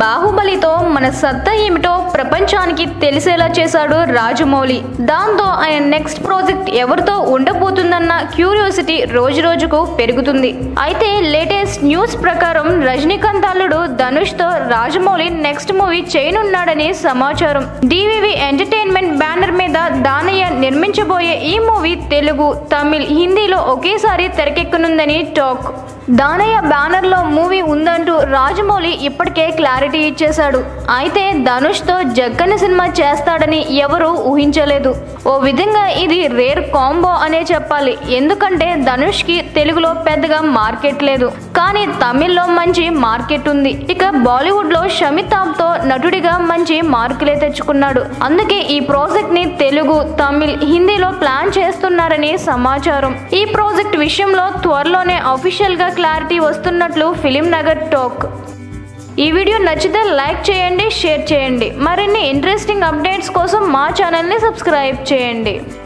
బాహుబలితో మన సత్తా ఏమిటో ప్రపంచానికి తెలిసేలా చేశాడు రాజమౌళి దాంతో ఆయన నెక్స్ట్ ప్రాజెక్ట్ ఎవరితో ఉండబోతుందన్న క్యూరియాసిటీ రోజు రోజుకు పెరుగుతుంది అయితే లేటెస్ట్ న్యూస్ ప్రకారం రజనీకాంత్ అల్లుడు ధనుష్ తో రాజమౌళి నెక్స్ట్ మూవీ చేయనున్నాడని సమాచారం డివివి ఎంటర్టైన్మెంట్ బ్యానర్ మీద దానయ్య నిర్మించబోయే ఈ మూవీ తెలుగు తమిళ్ హిందీలో ఒకేసారి తెరకెక్కనుందని టాక్ దానయ్య బ్యానర్ లో మూవీ ఉందంటూ రాజమౌళి ఇప్పటికే క్లారిటీ ఇచ్చేశాడు అయితే ధనుష్ తో జగ్గని సినిమా చేస్తాడని ఎవరూ ఊహించలేదు ఓ విధంగా ఇది రేర్ కాంబో అనే చెప్పాలి ఎందుకంటే ధనుష్ కి తెలుగులో పెద్దగా మార్కెట్ లేదు కానీ తమిళ్లో మంచి మార్కెట్ ఉంది ఇక బాలీవుడ్ లో షమితాబ్ తో నటుడిగా మంచి మార్కులే తెచ్చుకున్నాడు అందుకే ఈ ప్రాజెక్ట్ ని తెలుగు తమిళ్ హిందీలో ప్లాన్ చేస్తున్నారని సమాచారం ఈ ప్రాజెక్ట్ విషయంలో త్వరలోనే అఫీషియల్ గా క్లారిటీ వస్తున్నట్లు ఫిలిం నగర్ టాక్ ఈ వీడియో నచ్చితే లైక్ చేయండి షేర్ చేయండి మరిన్ని ఇంట్రెస్టింగ్ అప్డేట్స్ కోసం మా ఛానల్ని సబ్స్క్రైబ్ చేయండి